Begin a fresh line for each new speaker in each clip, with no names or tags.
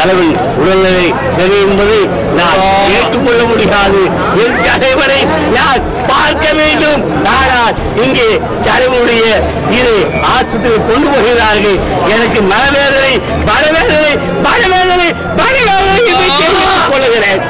தலைவன் உடல்நிலை சரி என்பதை நான் ஏற்றுக்கொள்ள முடியாது என் தலைவரை நான் பார்க்க வேண்டும் ஆனால் இங்கே தலைவனுடைய இது ஆஸ்பத்திரியில் கொண்டு வருகிறார்கள் எனக்கு மனவேதனை மனவேதனை மனவேதனை மனவேதனை என்று தெரிவித்துக் கொள்கிறேன்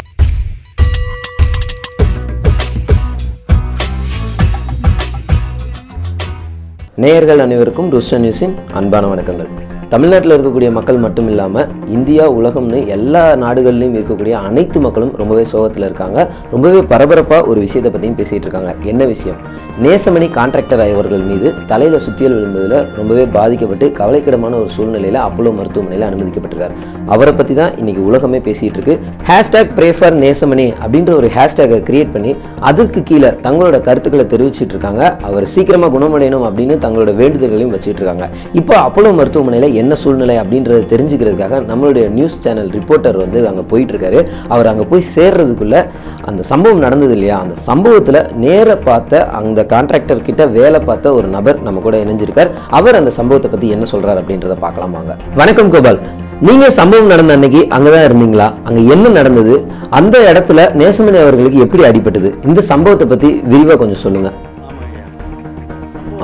நேயர்கள் அனைவருக்கும் ருஷ்டன் நியூஸின் அன்பான வணக்கங்கள் தமிழ்நாட்டில் இருக்கக்கூடிய மக்கள் மட்டும் இல்லாமல் இந்தியா உலகம்னு எல்லா நாடுகள்லையும் இருக்கக்கூடிய அனைத்து மக்களும் ரொம்பவே சோகத்தில் இருக்காங்க ரொம்பவே பரபரப்பாக ஒரு விஷயத்தை பற்றியும் பேசிகிட்டு இருக்காங்க என்ன விஷயம் நேசமணி கான்ட்ராக்டர் அவர்கள் மீது தலையில் சுத்தியல் விழுந்ததில் ரொம்பவே பாதிக்கப்பட்டு கவலைக்கிடமான ஒரு சூழ்நிலையில் அப்போலோ மருத்துவமனையில் அனுமதிக்கப்பட்டிருக்கார் அவரை பற்றி தான் இன்னைக்கு உலகமே பேசிகிட்டு இருக்கு ஹேஷ்டேக் ப்ரே ஃபார் நேசமணி அப்படின்ற ஒரு ஹேஷ்டேகை கிரியேட் பண்ணி அதற்கு கீழே தங்களோட கருத்துக்களை தெரிவிச்சிட்டு இருக்காங்க அவர் சீக்கிரமாக குணமடையணும் அப்படின்னு தங்களோட வேண்டுதல்களையும் வச்சுட்டு இருக்காங்க இப்போ அப்போலோ மருத்துவமனையில் என்ன சூழ்நிலை அப்படின்றத தெரிஞ்சுக்கிறதுக்காக நம்மளுடைய நியூஸ் சேனல் ரிப்போர்ட்டர் வந்து அங்கே போயிட்டு இருக்காரு அவர் அங்கே போய் சேர்றதுக்குள்ள அந்த சம்பவம் நடந்தது இல்லையா அந்த சம்பவத்தில் நேர பார்த்த அந்த கான்ட்ராக்டர் கிட்ட வேலை பார்த்த ஒரு நபர் நம்ம கூட இணைஞ்சிருக்கார் அவர் அந்த சம்பவத்தை பற்றி என்ன சொல்றாரு அப்படின்றத பார்க்கலாம் வாங்க வணக்கம் கோபால் நீங்க சம்பவம் நடந்த அன்னைக்கு அங்கதான் இருந்தீங்களா அங்க என்ன நடந்தது அந்த இடத்துல நேசமணி அவர்களுக்கு எப்படி அடிபட்டது இந்த சம்பவத்தை பத்தி விரிவா கொஞ்சம் சொல்லுங்க ஆ.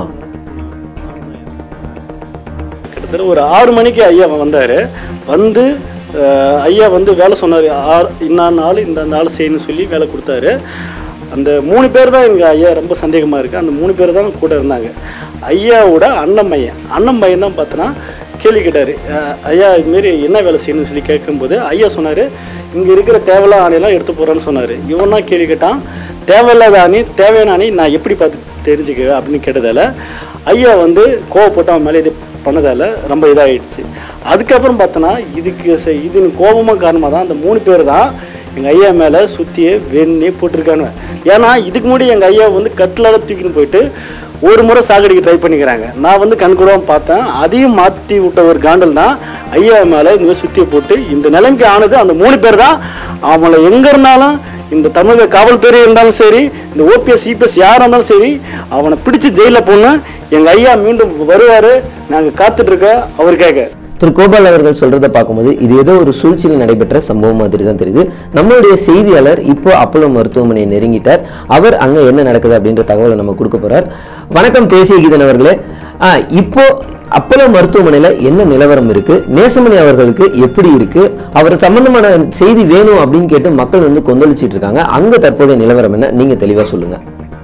கிட்டத்தட்ட ஒரு ஆறு மணிக்கு ஐயா வந்தார் வந்து அஹ், ஐயா வந்து வேலை சொன்னார் ஆறு இன்னா நாள் இந்த நாள் செய்யணும்னு சொல்லி வேலை கொடுத்தாரு அந்த மூணு பேர் தான் எங்கள் ஐயா ரொம்ப சந்தேகமாக இருக்குது அந்த மூணு பேர் தான் கூட இருந்தாங்க ஐயாவோட அண்ணன் பையன் அண்ணன் பையன் தான் பார்த்தோன்னா கேள்வி கேட்டார் ஐயா இதுமாரி என்ன வேலை செய்யணும்னு சொல்லி கேட்கும்போது ஐயா சொன்னார் இங்கே இருக்கிற தேவையில்லாத ஆணையெல்லாம் எடுத்து போகிறேன்னு சொன்னார் இவன் தான் கேள்வி கேட்டான் தேவையில்லாத அணி தேவையான அணி நான் எப்படி பார்த்து தெரிஞ்சுக்குவேன் அப்படின்னு கேட்டதால ஐயா வந்து கோவப்பட்டு அவன் மேலே இது பண்ணதால ரொம்ப இதாகிடுச்சு அதுக்கப்புறம் பார்த்தோன்னா இதுக்கு ச- இது கோபமாக காரணமாக தான் அந்த மூணு பேர் தான் எங்கள் ஐயா மேலே சுற்றியே வெண்ணே போட்டிருக்காங்க ஏன்னா இதுக்கு முன்னாடி எங்கள் ஐயா வந்து கட்டிலால தூக்கின்னு போயிட்டு ஒரு முறை சாகடிக்க ட்ரை பண்ணிக்கிறாங்க நான் வந்து கண்கூடாம பார்த்தேன் அதையும் மாற்றி விட்ட ஒரு காண்டல் தான் ஐயா மேலே இந்த மாதிரி சுற்றியை போட்டு இந்த நிலைமைக்கு ஆனது அந்த மூணு பேர் தான் அவங்கள எங்கே இருந்தாலும் இந்த தமிழக காவல்துறை இருந்தாலும் சரி இந்த ஓபிஎஸ் சிபிஎஸ் யாராக இருந்தாலும் சரி அவனை பிடிச்சு ஜெயிலில் போடணும் எங்கள் ஐயா மீண்டும் வருவார் நாங்கள் காத்துட்ருக்க அவருக்காக
திரு கோபால் அவர்கள் சொல்றதை பார்க்கும்போது இது ஏதோ ஒரு சூழ்ச்சியில் நடைபெற்ற சம்பவம் மாதிரி தான் தெரியுது நம்மளுடைய செய்தியாளர் இப்போ அப்போலோ மருத்துவமனையை நெருங்கிட்டார் அவர் அங்க என்ன நடக்குது அப்படின்ற தகவலை நம்ம கொடுக்க போறார் வணக்கம் தேசிய கீதன் அவர்களே ஆ, இப்போ அப்போலோ மருத்துவமனையில என்ன நிலவரம் இருக்கு நேசமணி அவர்களுக்கு எப்படி இருக்கு அவர் சம்பந்தமான செய்தி வேணும் அப்படின்னு கேட்டு மக்கள் வந்து கொந்தளிச்சிட்டு இருக்காங்க அங்க தற்போதைய நிலவரம் என்ன நீங்க தெளிவா சொல்லுங்க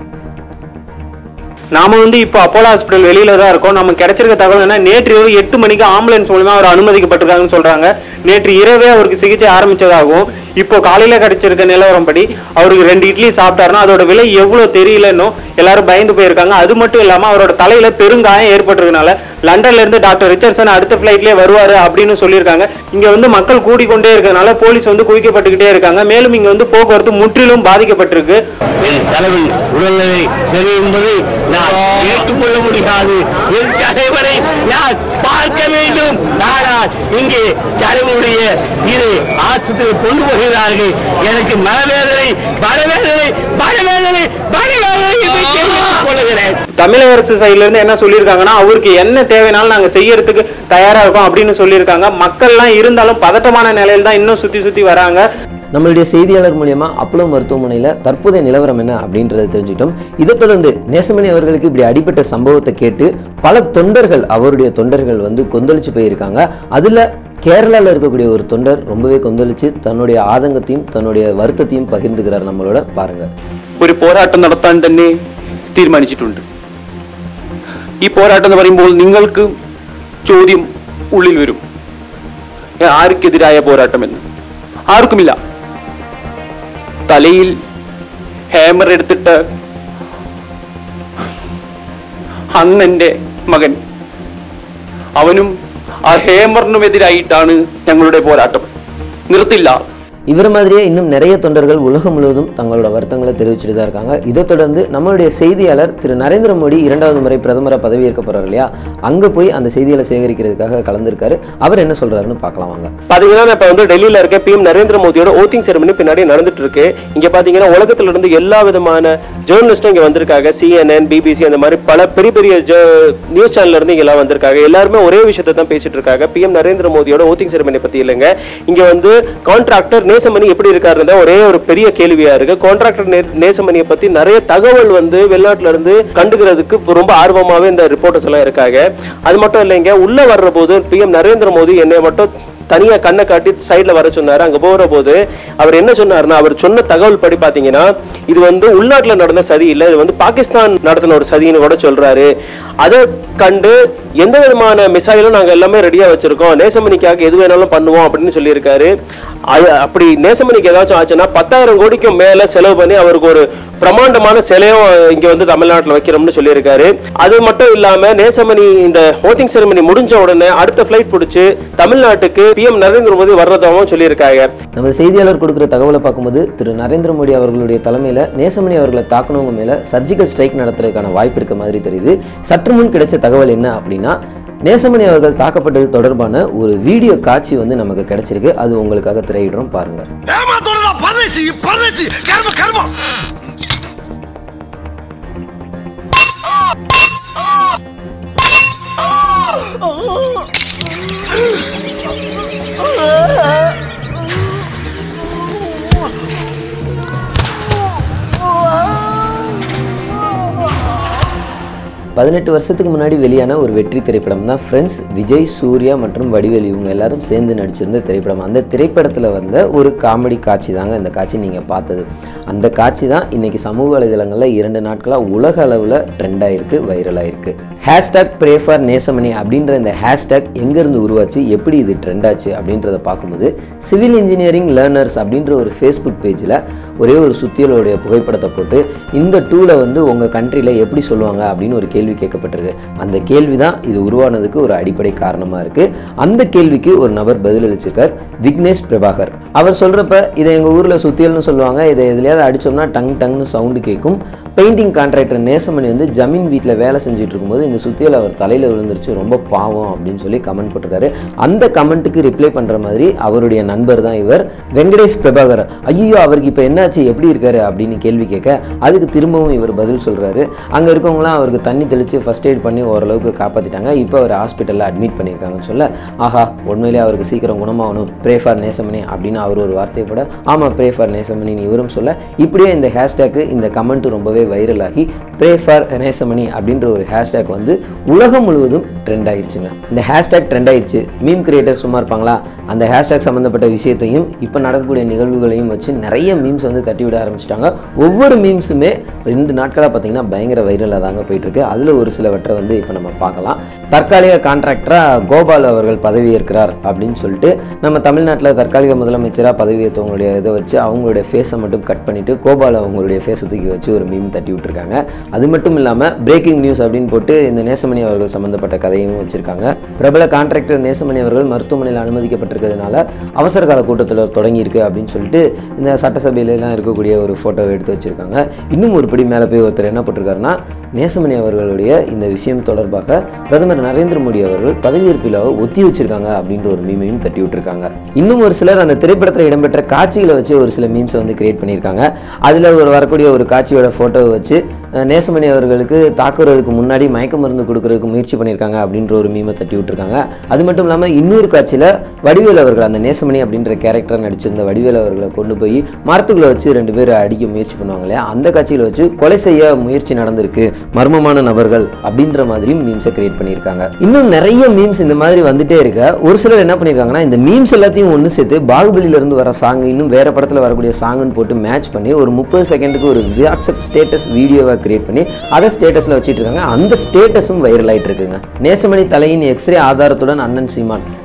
நாம வந்து இப்போ அப்போலோ ஹாஸ்பிட்டல் வெளியில தான் இருக்கோம் நமக்கு கிடைச்சிருக்க தகவல் என்ன நேற்று இரவு எட்டு மணிக்கு ஆம்புலன்ஸ் மூலமா அவர் அனுமதிக்கப்பட்டிருக்காங்கன்னு சொல்றாங்க நேற்று இரவே அவருக்கு சிகிச்சை ஆரம்பிச்சதாகவும் இப்போ காலையில கிடைச்சிருக்க நிலவரம் படி அவருக்கு ரெண்டு இட்லி சாப்பிட்டாருன்னா அதோட விலை எவ்வளவு தெரியலன்னு எல்லாரும் பயந்து போயிருக்காங்க அது மட்டும் இல்லாம அவரோட தலையில பெருங்காயம் ஏற்பட்டிருக்கனால லண்டன்ல இருந்து டாக்டர் ரிச்சர்ட்சன் அடுத்த பிளைட்லயே வருவாரு அப்படின்னு சொல்லியிருக்காங்க இங்க வந்து மக்கள் கூடிக்கொண்டே இருக்கறனால போலீஸ் வந்து குவிக்கப்பட்டுக்கிட்டே இருக்காங்க மேலும் இங்க வந்து போக்குவரத்து முற்றிலும் பாதிக்கப்பட்டிருக்கு
என் தலைவன் உடல்நிலை சரி என்பதை நான் ஏற்றுக்கொள்ள முடியாது என் தலைவரை நான் பார்க்க வேண்டும் ஆனால் இங்கே தலைவனுடைய இது ஆஸ்பத்திரியில் கொண்டு வருகிறார்கள் எனக்கு மனவேதனை மனவேதனை மனவேதனை மனவேதனை என்று தெரிவித்துக் கொள்கிறேன்
தமிழக அரசு சைடுல இருந்து என்ன சொல்லியிருக்காங்கன்னா அவருக்கு என்ன தேவைனாலும் நாங்க செய்யறதுக்கு தயாரா இருக்கோம் அப்படின்னு சொல்லியிருக்காங்க மக்கள்லாம் இருந்தாலும் பதட்டமான நிலையில தான் இன்னும் சுத்தி சுத்தி வராங்க
நம்மளுடைய செய்தியாளர் மூலியமா அப்போலோ மருத்துவமனையில தற்போதைய நிலவரம் என்ன அப்படின்றத தெரிஞ்சுட்டோம் இதைத் தொடர்ந்து நேசமணி அவர்களுக்கு இப்படி அடிபட்ட சம்பவத்தை கேட்டு பல தொண்டர்கள் அவருடைய தொண்டர்கள் வந்து கொந்தளிச்சு போயிருக்காங்க அதுல கேரளால இருக்கக்கூடிய ஒரு தொண்டர் ரொம்பவே கொந்தளிச்சு தன்னுடைய ஆதங்கத்தையும் தன்னுடைய வருத்தத்தையும் பகிர்ந்துக்கிறார் நம்மளோட பாருங்க
ഒരു പോരാട്ടം നടത്താൻ തന്നെ തീരുമാനിച്ചിട്ടുണ്ട് ഈ പോരാട്ടം എന്ന് പറയുമ്പോൾ നിങ്ങൾക്ക് ചോദ്യം ഉള്ളിൽ വരും ഏ, ആർക്കെതിരായ പോരാട്ടമെന്ന് ആർക്കുമില്ല തലയിൽ ഹാമർ എടുത്തിട്ട് അന്നെന്റെ മകൻ അവനും ആ ഹേമറിനുമെതിരായിട്ടാണ് ഞങ്ങളുടെ പോരാട്ടം നിർത്തില്ല
இவர் மாதிரியே இன்னும் நிறைய தொண்டர்கள் உலகம் முழுவதும் தங்களோட வருத்தங்களை தெரிவிச்சுட்டு தான் இருக்காங்க இதை தொடர்ந்து நம்மளுடைய செய்தியாளர் திரு நரேந்திர மோடி இரண்டாவது முறை பிரதமராக பதவியேற்க போறாரு இல்லையா அங்கே போய் அந்த செய்திகளை சேகரிக்கிறதுக்காக கலந்துருக்காரு அவர் என்ன சொல்றாருன்னு பார்க்கலாம் வாங்க
பாத்தீங்கன்னா நான் இப்ப வந்து டெல்லியில இருக்க பிஎம் நரேந்திர மோடியோட ஓட்டிங் செரமனி பின்னாடி நடந்துட்டு இருக்கு இங்க பாத்தீங்கன்னா உலகத்துல இருந்து எல்லா விதமான ஜேர்னலிஸ்டும் இங்க வந்திருக்காங்க சிஎன்என் பிபிசி அந்த மாதிரி பல பெரிய பெரிய நியூஸ் சேனல்ல இருந்து இங்க எல்லாம் வந்திருக்காங்க எல்லாருமே ஒரே விஷயத்தை தான் பேசிட்டு இருக்காங்க பிஎம் நரேந்திர மோடியோட ஓட்டிங் செரமனி பத்தி இல்லைங்க இங்க வந்து கான்ட்ராக்டர் நேசமணி எப்படி இருக்காருன்னு ஒரே ஒரு பெரிய கேள்வியா இருக்கு கான்ட்ராக்டர் நேசமணியை பத்தி நிறைய தகவல் வந்து வெளிநாட்டுல இருந்து கண்டுக்கிறதுக்கு ரொம்ப ஆர்வமாவே இந்த ரிப்போர்ட்டர்ஸ் எல்லாம் இருக்காங்க அது மட்டும் இல்லைங்க உள்ள வர்ற போது பிஎம் நரேந்திர மோடி என்னை மட்டும் தனியா கண்ணை காட்டி சைடுல வர சொன்னாரு அங்க போற போது அவர் என்ன சொன்னாருன்னா அவர் சொன்ன தகவல் படி பாத்தீங்கன்னா இது வந்து உள்நாட்டுல நடந்த சதி இல்ல இது வந்து பாகிஸ்தான் நடத்தின ஒரு சதின்னு கூட சொல்றாரு அதை கண்டு எந்த விதமான மிசைலும் நாங்க எல்லாமே ரெடியா வச்சிருக்கோம் நேசமணிக்காக எது வேணாலும் பண்ணுவோம் அப்படின்னு சொல்லியிருக்காரு அது அப்படி நேசமணிக்கு ஏதாச்சும் ஆச்சுன்னா பத்தாயிரம் கோடிக்கும் மேல செலவு பண்ணி அவருக்கு ஒரு பிரமாண்டமான சிலையும் இங்க வந்து தமிழ்நாட்டுல வைக்கிறோம்னு சொல்லியிருக்காரு அது மட்டும் இல்லாம நேசமணி இந்த ஹோட்டிங் செரமனி முடிஞ்ச உடனே அடுத்த ஃபிளைட் பிடிச்சு தமிழ்நாட்டுக்கு பிஎம் நரேந்திர மோடி வர்றதாகவும் சொல்லியிருக்காங்க
நம்ம செய்தியாளர் கொடுக்குற தகவலை பார்க்கும்போது திரு நரேந்திர மோடி அவர்களுடைய தலைமையில் நேசமணி அவர்களை தாக்குனவங்க மேலே சர்ஜிக்கல் ஸ்ட்ரைக் நடத்துறதுக்கான வாய்ப்பு இருக்க மாதிரி தெரியுது சற்று முன் கிடைச்ச தகவல் என்ன அப்படின்னா நேசமணி அவர்கள் தாக்கப்பட்டது தொடர்பான ஒரு வீடியோ காட்சி வந்து நமக்கு கிடைச்சிருக்கு அது உங்களுக்காக திரையிடுறோம் பாருங்க
ஏமாத்தோட பரதேசி பரதேசி கர்ம கர்மம்
பதினெட்டு வருஷத்துக்கு முன்னாடி வெளியான ஒரு வெற்றி திரைப்படம் தான் ஃப்ரெண்ட்ஸ் விஜய் சூர்யா மற்றும் வடிவேலு இவங்க எல்லாரும் சேர்ந்து நடிச்சிருந்த திரைப்படம் அந்த திரைப்படத்தில் வந்த ஒரு காமெடி காட்சி தாங்க இந்த காட்சி நீங்கள் பார்த்தது அந்த காட்சி தான் இன்னைக்கு சமூக வலைதளங்களில் இரண்டு நாட்களாக உலக அளவில் ட்ரெண்ட் ஆயிருக்கு வைரல் ஆயிருக்கு ஹேஷ்டாக் ப்ரே ஃபார் நேசமணி அப்படின்ற இந்த ஹேஷ்டாக் எங்கேருந்து உருவாச்சு எப்படி இது ட்ரெண்ட் ஆச்சு அப்படின்றத பார்க்கும்போது சிவில் இன்ஜினியரிங் லேர்னர்ஸ் அப்படின்ற ஒரு ஃபேஸ்புக் பேஜில் ஒரே ஒரு சுத்தியலோடைய புகைப்படத்தை போட்டு இந்த டூலை வந்து உங்கள் கண்ட்ரியில் எப்படி சொல்லுவாங்க அப்படின்னு ஒரு கேள்வி கேட்கப்பட்டிருக்கு அந்த கேள்வி தான் இது உருவானதுக்கு ஒரு அடிப்படை காரணமாக இருக்குது அந்த கேள்விக்கு ஒரு நபர் பதிலளிச்சிருக்கார் விக்னேஷ் பிரபாகர் அவர் சொல்கிறப்ப இதை எங்கள் ஊரில் சுத்தியல்னு சொல்லுவாங்க இதை எதுலையாவது அடித்தோம்னா டங் டங்னு சவுண்டு கேட்கும் பெயிண்டிங் கான்ட்ராக்டர் நேசமணி வந்து ஜமீன் வீட்டில் வேலை செஞ்சுட்டு இருக்கும்போது இந்த சுத்தியல் அவர் தலையில் விழுந்துருச்சு ரொம்ப பாவம் அப்படின்னு சொல்லி கமெண்ட் போட்டிருக்காரு அந்த கமெண்ட்டுக்கு ரிப்ளை பண்ணுற மாதிரி அவருடைய நண்பர் தான் இவர் வெங்கடேஷ் பிரபாகர் ஐயோ அவருக்கு இப்போ என்னாச்சு எப்படி இருக்காரு அப்படின்னு கேள்வி கேட்க அதுக்கு திரும்பவும் இவர் பதில் சொல்கிறாரு அங்கே இருக்கவங்களாம் அவருக்கு தண்ணி தெளித்து ஃபஸ்ட் எய்ட் பண்ணி ஓரளவுக்கு காப்பாற்றிட்டாங்க இப்போ அவர் ஹாஸ்பிட்டலில் அட்மிட் பண்ணியிருக்காங்கன்னு சொல்ல ஆஹா உண்மையிலே அவருக்கு சீக்கிரம் குணமாகணும் ப்ரே ஃபார் நேசமணி அப்படின்னு அவர் ஒரு வார்த்தையை போட ஆமாம் ப்ரே ஃபார் நேசமணின்னு இவரும் சொல்ல இப்படியே இந்த ஹேஷ்டேக்கு இந்த கமெண்ட் ரொம்பவே வைரல் ஆகி ப்ரே ஃபார் நேசமணி அப்படின்ற ஒரு ஹேஷ்டேக் வந்து உலகம் முழுவதும் ட்ரெண்ட் ஆயிடுச்சுங்க இந்த ஹேஷ்டேக் ட்ரெண்ட் ஆயிடுச்சு மீம் கிரியேட்டர் சும்மா இருப்பாங்களா அந்த ஹேஷ்டேக் சம்மந்தப்பட்ட விஷயத்தையும் இப்போ நடக்கக்கூடிய நிகழ்வுகளையும் வச்சு நிறைய மீம்ஸ் வந்து தட்டி விட ஆரம்பிச்சிட்டாங்க ஒவ்வொரு மீம்ஸுமே ரெண்டு நாட்களாக பார்த்தீங்கன்னா பயங்கர வைரலாக தாங்க போயிட்டு இருக்கு அதில் ஒரு சிலவற்றை வந்து இப்போ நம்ம பார்க்கலாம் தற்காலிக கான்ட்ராக்டராக கோபால் அவர்கள் பதவியேற்கிறார் அப்படின்னு சொல்லிட்டு நம்ம தமிழ்நாட்டில் தற்காலிக முதலமைச்சராக பதவியேற்றவங்களுடைய இதை வச்சு அவங்களுடைய ஃபேஸை மட்டும் கட் பண்ணிட்டு கோபால் அவங்களுடைய ஃபேஸை தூக்கி வச்சு ஒரு மீம் தட்டி விட்டுருக்காங்க அது மட்டும் இல்லாமல் பிரேக்கிங் நியூஸ் அப்படின்னு போட்டு இந்த நேசமணி அவர்கள் சம்மந்தப்பட்ட கதையும் வச்சிருக்காங்க பிரபல கான்ட்ராக்டர் நேசமணி அவர்கள் மருத்துவமனையில் அனுமதிக்கப்பட்டிருக்கிறதுனால அவசர கால கூட்டத்தில் தொடங்கியிருக்கு அப்படின்னு சொல்லிட்டு இந்த சட்டசபையிலலாம் இருக்கக்கூடிய ஒரு ஃபோட்டோவை எடுத்து வச்சிருக்காங்க இன்னும் ஒரு படி மேலே போய் ஒருத்தர் என்ன போட்டிருக்காருன்னா நேசமணி அவர்களுடைய இந்த விஷயம் தொடர்பாக பிரதமர் நரேந்திர மோடி அவர்கள் பதவியேற்பு விழாவை ஒத்தி வச்சிருக்காங்க அப்படின்ற ஒரு மீமையும் தட்டி விட்டுருக்காங்க இன்னும் ஒரு சிலர் அந்த திரைப்படத்தில் இடம்பெற்ற காட்சிகளை வச்சு ஒரு சில மீம்ஸை வந்து கிரியேட் பண்ணியிருக்காங்க அதில் ஒரு வரக்கூடிய ஒரு காட்சியோட ஃபோட்டோவை வச்சு அஹ், நேசமணி அவர்களுக்கு தாக்குறதுக்கு முன்னாடி மயக்க மருந்து கொடுக்கறதுக்கு முயற்சி பண்ணியிருக்காங்க அப்படின்ற ஒரு மீமை தட்டி விட்டுருக்காங்க அது மட்டும் இல்லாமல் இன்னொரு காட்சியில் வடிவேல் அவர்கள் அந்த நேசமணி அப்படின்ற கேரக்டர் நடிச்சிருந்த வடிவேல் அவர்களை கொண்டு போய் மரத்துக்குள்ள வச்சு ரெண்டு பேர் அடிக்க முயற்சி பண்ணுவாங்க இல்லையா அந்த காட்சியில் வச்சு கொலை செய்ய முயற்சி நடந்திருக்கு மர்மமான நபர்கள் அப்படின்ற மாதிரியும் மீம்ஸை கிரியேட் பண்ணியிருக்காங்க இன்னும் நிறைய மீம்ஸ் இந்த மாதிரி வந்துட்டே இருக்க ஒரு சிலர் என்ன பண்ணியிருக்காங்கன்னா இந்த மீம்ஸ் எல்லாத்தையும் ஒன்று சேர்த்து பாகுபலியில இருந்து வர சாங் இன்னும் வேற படத்தில் வரக்கூடிய சாங்குன்னு போட்டு மேட்ச் பண்ணி ஒரு முப்பது செகண்டுக்கு ஒரு வாட்ஸ்அப் ஸ்டேட்டஸ் வீடியோவை கிரியேட் பண்ணி அதை ஸ்டேட்டஸில் வச்சுட்டு இருக்காங்க அந்த ஸ்டேட்டஸும் வைரல் ஆயிட்டு இருக்குங்க நேசமணி தலையின் எக்ஸ்ரே ஆதாரத்துடன் அண்ணன் சீமான்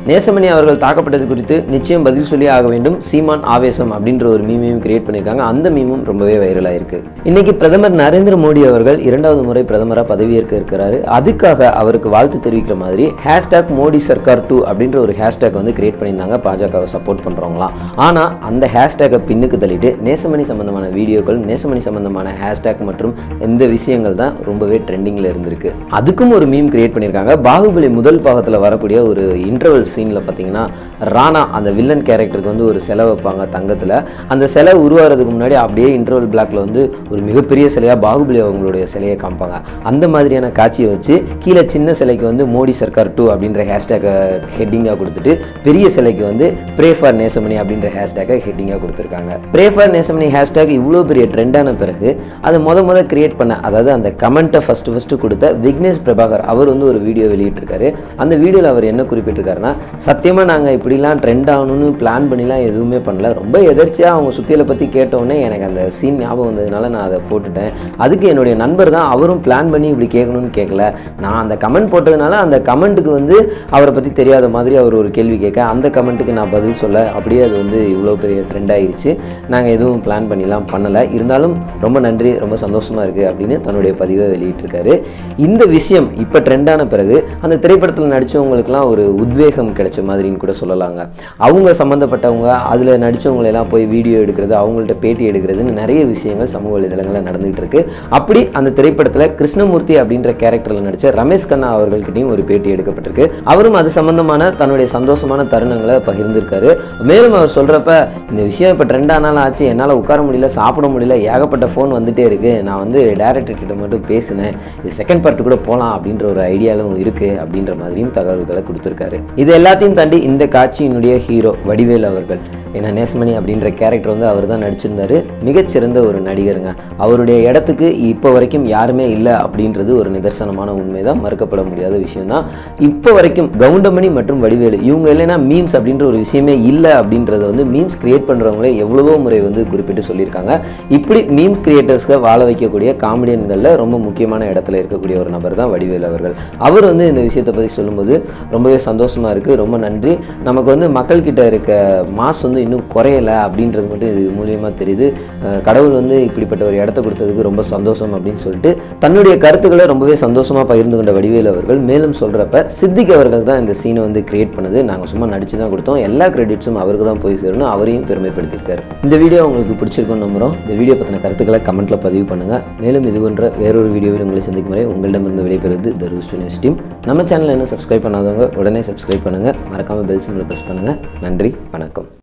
நேசமணி அவர்கள் தாக்கப்பட்டது குறித்து நிச்சயம் பதில் சொல்லி ஆக வேண்டும் சீமான் ஆவேசம் அப்படின்ற ஒரு மீமையும் கிரியேட் பண்ணியிருக்காங்க அந்த மீமும் ரொம்பவே வைரலாக இருக்கு இன்னைக்கு பிரதமர் நரேந்திர மோடி அவர்கள் இரண்டாவது முறை பிரதமராக பதவியேற்க இருக்கிறாரு அதுக்காக அவருக்கு வாழ்த்து தெரிவிக்கிற மாதிரி ஹேஷ்டாக் மோடி சர்க்கார் டூ அப்படின்ற ஒரு ஹேஷ்டாக் வந்து கிரியேட் பண்ணியிருந்தாங்க பாஜகவை சப்போர்ட் பண்ணுறவங்களாம் ஆனால் அந்த ஹேஷ்டேக்கை பின்னுக்கு தள்ளிட்டு நேசமணி சம்பந்தமான வீடியோக்கள் நேசமணி சம்பந்தமான ஹேஷ்டேக் மற்றும் இந்த விஷயங்கள் தான் ரொம்பவே ட்ரெண்டிங்கில் இருந்திருக்கு அதுக்கும் ஒரு மீம் கிரியேட் பண்ணியிருக்காங்க பாகுபலி முதல் பாகத்தில் வரக்கூடிய ஒரு இன்டர்வல் சீனில் பார்த்தீங்கன்னா ராணா அந்த வில்லன் கேரக்டருக்கு வந்து ஒரு சிலை வைப்பாங்க தங்கத்தில் அந்த சிலை உருவாகிறதுக்கு முன்னாடி அப்படியே இன்டர்வல் பிளாக்ல வந்து ஒரு மிகப்பெரிய சிலையாக பாகுபலி அவங்களுடைய சிலையை காமிப்பாங்க அந்த மாதிரியான காட்சியை வச்சு கீழே சின்ன சிலைக்கு வந்து மோடி சர்க்கார் டூ அப்படின்ற ஹேஷ்டேக்கை ஹெட்டிங்காக கொடுத்துட்டு பெரிய சிலைக்கு வந்து ப்ரே ஃபார் நேசமணி அப்படின்ற ஹேஷ்டேக்கை ஹெட்டிங்காக கொடுத்துருக்காங்க ப்ரே ஃபார் நேசமணி ஹேஷ்டேக் இவ்வளோ பெரிய ட்ரெண்டான பிறகு அதை முத முத கிரியேட் பண்ண அதாவது அந்த கமெண்ட்டை ஃபஸ்ட்டு ஃபஸ்ட்டு கொடுத்த விக்னேஷ் பிரபாகர் அவர் வந்து ஒரு வீடியோ வெளியிட்டிருக்காரு அந்த வீடியோவில் அவர் என்ன குறிப்பிட்டிருக்காருன்னா சத்தியமாக நாங்கள் இப்படிலாம் ட்ரெண்ட் ஆகணும்னு பிளான் பண்ணிலாம் எதுவுமே பண்ணல ரொம்ப எதர்ச்சியாக அவங்க சுத்தியலை பற்றி கேட்டோடனே எனக்கு அந்த சீன் ஞாபகம் வந்ததுனால நான் அதை போட்டுட்டேன் அதுக்கு என்னுடைய நண்பர் தான் அவரும் பிளான் பண்ணி இப்படி கேட்கணும்னு கேட்கல நான் அந்த கமெண்ட் போட்டதுனால அந்த கமெண்ட்டுக்கு வந்து அவரை பற்றி தெரியாத மாதிரி அவர் ஒரு கேள்வி கேட்க அந்த கமெண்ட்டுக்கு நான் பதில் சொல்ல அப்படியே அது வந்து இவ்வளோ பெரிய ட்ரெண்ட் ஆயிருச்சு நாங்கள் எதுவும் பிளான் பண்ணிலாம் பண்ணலை இருந்தாலும் ரொம்ப நன்றி ரொம்ப சந்தோஷமாக இருக்குது அப்படின்னு தன்னுடைய பதிவை வெளியிட்டிருக்காரு இந்த விஷயம் இப்போ ட்ரெண்டான பிறகு அந்த திரைப்படத்தில் நடித்தவங்களுக்குலாம் ஒரு உத்வேகம் கிடைச்ச மாதிரின்னு கூட சொல்லலாங்க அவங்க சம்மந்தப்பட்டவங்க அதில் நடித்தவங்களெல்லாம் போய் வீடியோ எடுக்கிறது அவங்கள்ட்ட பேட்டி எடுக்கிறதுன்னு நிறைய விஷயங்கள் சமூக வலைதளங்களில் நடந்துகிட்டு இருக்கு அப்படி அந்த திரைப்படத்தில் கிருஷ்ணமூர்த்தி அப்படின்ற கேரக்டரில் நடித்த ரமேஷ் கண்ணா அவர்கள்கிட்டையும் ஒரு பேட்டி எடுக்கப்பட்டிருக்கு அவரும் அது சம்பந்தமான தன்னுடைய சந்தோஷமான தருணங்களை பகிர்ந்திருக்காரு மேலும் அவர் சொல்கிறப்ப இந்த விஷயம் இப்போ ட்ரெண்ட் ஆனாலும் ஆச்சு என்னால் உட்கார முடியல சாப்பிட முடியல ஏகப்பட்ட ஃபோன் வந்துட்டே இருக்கு நான் வந்து டேரக்டர் கிட்ட மட்டும் பேசினேன் இது செகண்ட் பார்ட் கூட போகலாம் அப்படின்ற ஒரு ஐடியாலும் இருக்கு அப்படின்ற மாதிரியும் தகவல்களை கொடுத்துருக்காரு இது எல்லாத்தையும் தாண்டி இந்த காட்சியினுடைய ஹீரோ வடிவேல் அவர்கள் ஏன்னா நேசமணி அப்படின்ற கேரக்டர் வந்து அவர் தான் நடிச்சிருந்தாரு மிகச்சிறந்த ஒரு நடிகருங்க அவருடைய இடத்துக்கு இப்போ வரைக்கும் யாருமே இல்லை அப்படின்றது ஒரு நிதர்சனமான உண்மை தான் மறுக்கப்பட முடியாத விஷயம் தான் இப்போ வரைக்கும் கவுண்டமணி மற்றும் வடிவேலு இவங்க இல்லைன்னா மீம்ஸ் அப்படின்ற ஒரு விஷயமே இல்லை அப்படின்றத வந்து மீம்ஸ் கிரியேட் பண்ணுறவங்களே எவ்வளவோ முறை வந்து குறிப்பிட்டு சொல்லியிருக்காங்க இப்படி மீம் கிரியேட்டர்ஸ்க்கு வாழ வைக்கக்கூடிய காமெடியன்களில் ரொம்ப முக்கியமான இடத்துல இருக்கக்கூடிய ஒரு நபர் தான் வடிவேல் அவர்கள் அவர் வந்து இந்த விஷயத்தை பற்றி சொல்லும்போது ரொம்பவே சந்தோஷமாக இருக்குது ரொம்ப நன்றி நமக்கு வந்து மக்கள்கிட்ட இருக்க மாஸ் வந்து இன்னும் குறையலை அப்படின்றது மட்டும் இது மூலியமாக தெரியுது அஹ் கடவுள் வந்து இப்படிப்பட்ட ஒரு இடத்த கொடுத்ததுக்கு ரொம்ப சந்தோஷம் அப்படின்னு சொல்லிட்டு தன்னுடைய கருத்துக்களை ரொம்பவே சந்தோஷமாக பகிர்ந்து கொண்ட வடிவேல் அவர்கள் மேலும் சொல்கிறப்ப சித்திக் அவர்கள் தான் இந்த சீனை வந்து கிரியேட் பண்ணது நாங்கள் சும்மா நடிச்சு தான் கொடுத்தோம் எல்லா கிரெடிட்ஸும் அவருக்கு தான் போய் சேரணும் அவரையும் பெருமைப்படுத்தியிருக்காரு இந்த வீடியோ உங்களுக்கு பிடிச்சிருக்கும்னு நம்புகிறோம் இந்த வீடியோ பற்றின கருத்துக்களை கமெண்ட்டில் பதிவு பண்ணுங்கள் மேலும் இது போன்ற வேறொரு வீடியோவில் உங்களை சந்திக்கும் வரை உங்களிடமிருந்து விடைபெறுவது த ரூஸ்ட் நியூஸ் டீம் நம்ம சேனலை இன்னும் சப்ஸ்கிரைப் பண்ணாதவங்க உடனே சப்ஸ்கிரைப் பண்ணுங்கள் மறக்காமல் பெல் சிம்பிளை ப்ரெஸ் பண்ணுங்கள் நன்றி வணக்கம்